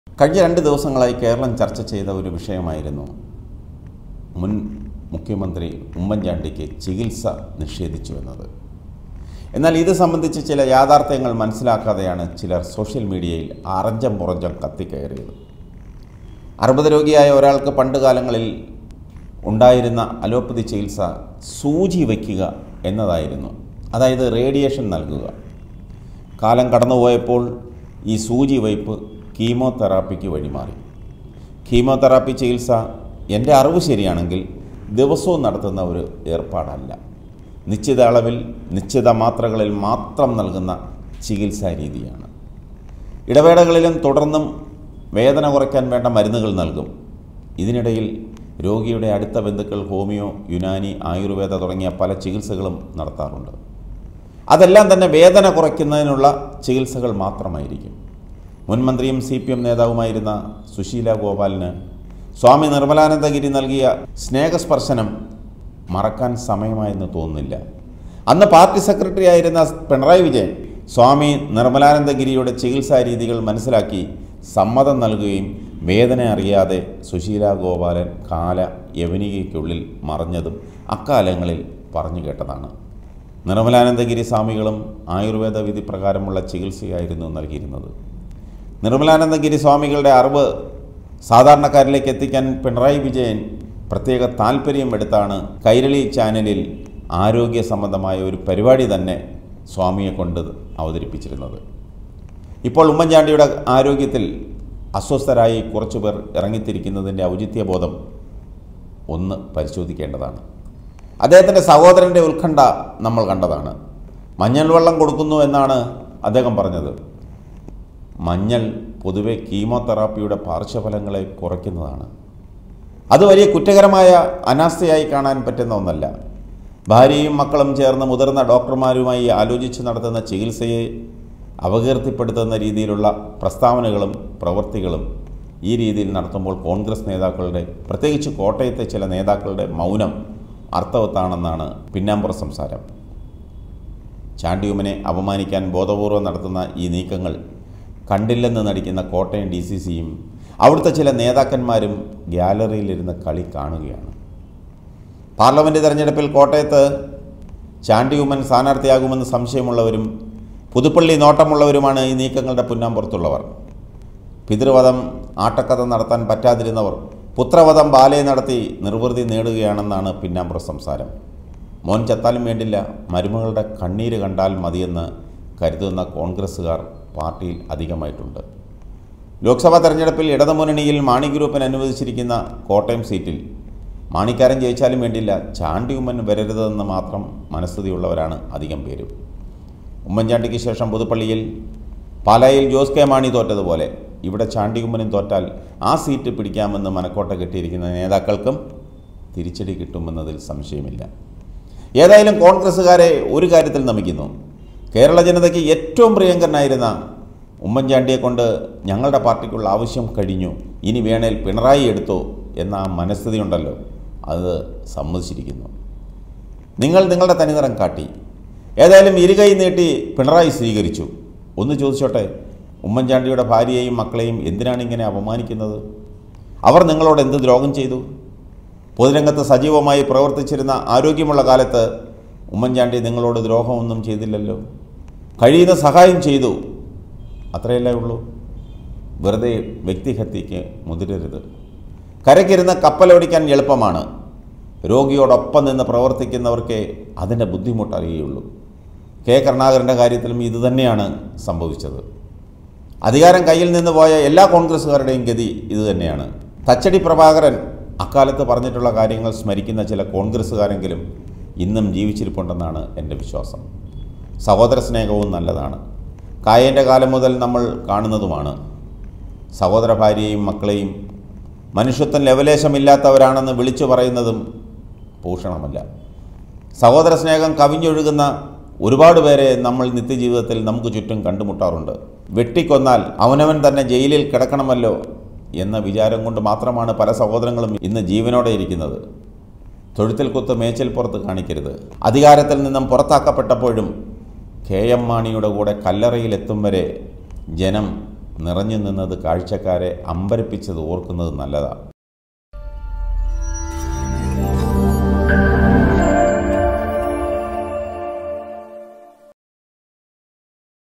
കഴിഞ്ഞ രണ്ട് ദിവസങ്ങളായി കേരളം ചർച്ച ചെയ്ത ഒരു വിഷയമായിരുന്നു മുൻ മുഖ്യമന്ത്രി ഉമ്മൻചാണ്ടിക്ക് ചികിത്സ നിഷേധിച്ചു എന്നത് എന്നാൽ ഇത് സംബന്ധിച്ച് ചില യാഥാർത്ഥ്യങ്ങൾ മനസ്സിലാക്കാതെയാണ് ചിലർ സോഷ്യൽ മീഡിയയിൽ അറഞ്ചം പുറഞ്ചം കത്തിക്കയറിയത് അർബുദ രോഗിയായ ഒരാൾക്ക് പണ്ട് കാലങ്ങളിൽ ഉണ്ടായിരുന്ന അലോപ്പതി ചികിത്സ സൂചി വയ്ക്കുക എന്നതായിരുന്നു അതായത് റേഡിയേഷൻ നൽകുക കാലം കടന്നുപോയപ്പോൾ ഈ സൂചി വയ്പ് കീമോതെറാപ്പിക്ക് വഴിമാറി കീമോതെറാപ്പി ചികിത്സ എൻ്റെ അറിവ് ശരിയാണെങ്കിൽ ദിവസവും നടത്തുന്ന ഒരു ഏർപ്പാടല്ല നിശ്ചിത അളവിൽ നിശ്ചിത മാത്രകളിൽ മാത്രം നൽകുന്ന ചികിത്സാ രീതിയാണ് ഇടവേളകളിലും തുടർന്നും വേദന കുറയ്ക്കാൻ വേണ്ട മരുന്നുകൾ നൽകും ഇതിനിടയിൽ രോഗിയുടെ അടുത്ത ബന്ധുക്കൾ ഹോമിയോ യുനാനി ആയുർവേദ തുടങ്ങിയ പല ചികിത്സകളും നടത്താറുണ്ട് അതെല്ലാം തന്നെ വേദന കുറയ്ക്കുന്നതിനുള്ള ചികിത്സകൾ മാത്രമായിരിക്കും മുൻമന്ത്രിയും സി പി എം നേതാവുമായിരുന്ന സുശീല ഗോപാലിന് സ്വാമി നിർമ്മലാനന്ദഗിരി നൽകിയ സ്നേഹസ്പർശനം മറക്കാൻ സമയമായെന്ന് തോന്നുന്നില്ല അന്ന് പാർട്ടി സെക്രട്ടറി ആയിരുന്ന പിണറായി വിജയൻ സ്വാമി നിർമ്മലാനന്ദഗിരിയുടെ ചികിത്സാ രീതികൾ മനസ്സിലാക്കി സമ്മതം നൽകുകയും വേദന അറിയാതെ സുശീല ഗോപാലൻ കാല യവനികയ്ക്കുള്ളിൽ മറഞ്ഞതും അക്കാലങ്ങളിൽ പറഞ്ഞു കേട്ടതാണ് നിർമ്മലാനന്ദഗിരി സ്വാമികളും ആയുർവേദ വിധി പ്രകാരമുള്ള ചികിത്സയായിരുന്നു നൽകിയിരുന്നത് നിർമ്മലാനന്ദഗിരി സ്വാമികളുടെ അറിവ് സാധാരണക്കാരിലേക്ക് എത്തിക്കാൻ പിണറായി വിജയൻ പ്രത്യേക താല്പര്യം എടുത്താണ് കൈരളി ചാനലിൽ ആരോഗ്യ സംബന്ധമായ ഒരു പരിപാടി തന്നെ സ്വാമിയെ കൊണ്ട് അവതരിപ്പിച്ചിരുന്നത് ഇപ്പോൾ ഉമ്മൻചാണ്ടിയുടെ ആരോഗ്യത്തിൽ അസ്വസ്ഥരായി കുറച്ചുപേർ ഇറങ്ങിത്തിരിക്കുന്നതിൻ്റെ ഔചിത്യബോധം ഒന്ന് പരിശോധിക്കേണ്ടതാണ് അദ്ദേഹത്തിൻ്റെ സഹോദരൻ്റെ ഉത്കണ്ഠ നമ്മൾ കണ്ടതാണ് മഞ്ഞൾ വെള്ളം കൊടുക്കുന്നു എന്നാണ് അദ്ദേഹം പറഞ്ഞത് മഞ്ഞൾ പൊതുവെ കീമോതെറാപ്പിയുടെ പാർശ്വഫലങ്ങളെ കുറയ്ക്കുന്നതാണ് അത് വലിയ കുറ്റകരമായ അനാസ്ഥയായി കാണാൻ പറ്റുന്ന ഒന്നല്ല ഭാര്യയും മക്കളും ചേർന്ന് മുതിർന്ന ഡോക്ടർമാരുമായി ആലോചിച്ച് നടത്തുന്ന ചികിത്സയെ അപകീർത്തിപ്പെടുത്തുന്ന രീതിയിലുള്ള പ്രസ്താവനകളും പ്രവൃത്തികളും ഈ രീതിയിൽ നടത്തുമ്പോൾ കോൺഗ്രസ് നേതാക്കളുടെ പ്രത്യേകിച്ച് കോട്ടയത്തെ ചില നേതാക്കളുടെ മൗനം അർത്ഥവത്താണെന്നാണ് പിന്നാമ്പുറ സംസാരം ചാണ്ടിയുമനെ അപമാനിക്കാൻ ബോധപൂർവം നടത്തുന്ന ഈ നീക്കങ്ങൾ കണ്ടില്ലെന്ന് നടിക്കുന്ന കോട്ടയം ഡി സി സിയും അവിടുത്തെ ചില നേതാക്കന്മാരും ഗ്യാലറിയിലിരുന്ന് കളി കാണുകയാണ് പാർലമെൻറ്റ് തെരഞ്ഞെടുപ്പിൽ കോട്ടയത്ത് ചാണ്ടിയുമ്മൻ സ്ഥാനാർത്ഥിയാകുമെന്ന് സംശയമുള്ളവരും പുതുപ്പള്ളി നോട്ടമുള്ളവരുമാണ് ഈ നീക്കങ്ങളുടെ പുന്നാമ്പുറത്തുള്ളവർ പിതൃവധം ആട്ടക്കഥ നടത്താൻ പറ്റാതിരുന്നവർ പുത്രവധം ബാലയെ നടത്തി നിർവൃതി നേടുകയാണെന്നാണ് പിന്നാമ്പുറ സംസാരം മോൻ ചത്താലും വേണ്ടില്ല മരുമകളുടെ കണ്ണീര് കണ്ടാൽ മതിയെന്ന് കരുതുന്ന കോൺഗ്രസ്സുകാർ പാർട്ടിയിൽ അധികമായിട്ടുണ്ട് ലോക്സഭാ തെരഞ്ഞെടുപ്പിൽ ഇടതുമുന്നണിയിൽ മാണി ഗ്രൂപ്പിന് അനുവദിച്ചിരിക്കുന്ന കോട്ടയം സീറ്റിൽ മാണിക്കാരൻ ജയിച്ചാലും വേണ്ടില്ല ചാണ്ടി ഉമ്മൻ വരരുതെന്ന് മാത്രം മനസ്ഥിതിയുള്ളവരാണ് അധികം പേരും ഉമ്മൻചാണ്ടിക്ക് ശേഷം പുതുപ്പള്ളിയിൽ പാലായിൽ ജോസ് കെ മാണി തോറ്റതുപോലെ ഇവിടെ ചാണ്ടി ഉമ്മനും തോറ്റാൽ ആ സീറ്റ് പിടിക്കാമെന്ന് മനക്കോട്ട കെട്ടിയിരിക്കുന്ന നേതാക്കൾക്കും തിരിച്ചടി കിട്ടുമെന്നതിൽ സംശയമില്ല ഏതായാലും കോൺഗ്രസ്സുകാരെ ഒരു കാര്യത്തിൽ നമിക്കുന്നു കേരള ജനതയ്ക്ക് ഏറ്റവും പ്രിയങ്കരനായിരുന്ന ഉമ്മൻചാണ്ടിയെ കൊണ്ട് ഞങ്ങളുടെ പാർട്ടിക്കുള്ള ആവശ്യം കഴിഞ്ഞു ഇനി വേണേൽ പിണറായി എടുത്തോ എന്ന ആ മനസ്ഥിതി ഉണ്ടല്ലോ അത് സമ്മതിച്ചിരിക്കുന്നു നിങ്ങൾ നിങ്ങളുടെ തനിനിറം കാട്ടി ഏതായാലും ഇരുകൈ നീട്ടി പിണറായി സ്വീകരിച്ചു ഒന്ന് ചോദിച്ചോട്ടെ ഉമ്മൻചാണ്ടിയുടെ ഭാര്യയെയും മക്കളെയും എന്തിനാണ് ഇങ്ങനെ അപമാനിക്കുന്നത് അവർ നിങ്ങളോട് എന്ത് ദ്രോഹം ചെയ്തു പൊതുരംഗത്ത് സജീവമായി പ്രവർത്തിച്ചിരുന്ന ആരോഗ്യമുള്ള കാലത്ത് ഉമ്മൻചാണ്ടി നിങ്ങളോട് ദ്രോഹമൊന്നും ചെയ്തില്ലല്ലോ കഴിയുന്ന സഹായം ചെയ്തു അത്രയല്ലേ ഉള്ളൂ വെറുതെ വ്യക്തിഹത്യയ്ക്ക് മുതിരരുത് കരയ്ക്കിരുന്ന് കപ്പലോടിക്കാൻ എളുപ്പമാണ് രോഗിയോടൊപ്പം നിന്ന് പ്രവർത്തിക്കുന്നവർക്ക് അതിൻ്റെ ബുദ്ധിമുട്ട് അറിയുകയുള്ളൂ കെ കരുണാകരൻ്റെ കാര്യത്തിലും ഇതുതന്നെയാണ് സംഭവിച്ചത് അധികാരം കയ്യിൽ നിന്ന് പോയ എല്ലാ കോൺഗ്രസ്സുകാരുടെയും ഗതി ഇതുതന്നെയാണ് തച്ചടി പ്രഭാകരൻ അക്കാലത്ത് പറഞ്ഞിട്ടുള്ള കാര്യങ്ങൾ സ്മരിക്കുന്ന ചില കോൺഗ്രസ്സുകാരെങ്കിലും ഇന്നും ജീവിച്ചിരിപ്പുണ്ടെന്നാണ് എൻ്റെ വിശ്വാസം സഹോദര സ്നേഹവും നല്ലതാണ് കായൻ്റെ കാലം മുതൽ നമ്മൾ കാണുന്നതുമാണ് സഹോദര ഭാര്യയെയും മക്കളെയും മനുഷ്യത്വം ലവലേശമില്ലാത്തവരാണെന്ന് വിളിച്ചു പറയുന്നതും ഭൂഷണമല്ല സഹോദര സ്നേഹം കവിഞ്ഞൊഴുകുന്ന ഒരുപാട് പേരെ നമ്മൾ നിത്യജീവിതത്തിൽ നമുക്ക് ചുറ്റും കണ്ടുമുട്ടാറുണ്ട് വെട്ടിക്കൊന്നാൽ അവനവൻ തന്നെ ജയിലിൽ കിടക്കണമല്ലോ എന്ന വിചാരം കൊണ്ട് മാത്രമാണ് പല സഹോദരങ്ങളും ഇന്ന് ജീവനോടെ ഇരിക്കുന്നത് തൊഴുത്തിൽ കുത്ത് മേച്ചിൽ പുറത്ത് കാണിക്കരുത് അധികാരത്തിൽ നിന്നും പുറത്താക്കപ്പെട്ടപ്പോഴും കെ എം മാണിയുടെ കൂടെ കല്ലറയിലെത്തും വരെ ജനം നിറഞ്ഞു നിന്നത് കാഴ്ചക്കാരെ അമ്പരപ്പിച്ചത് ഓർക്കുന്നത് നല്ലതാണ്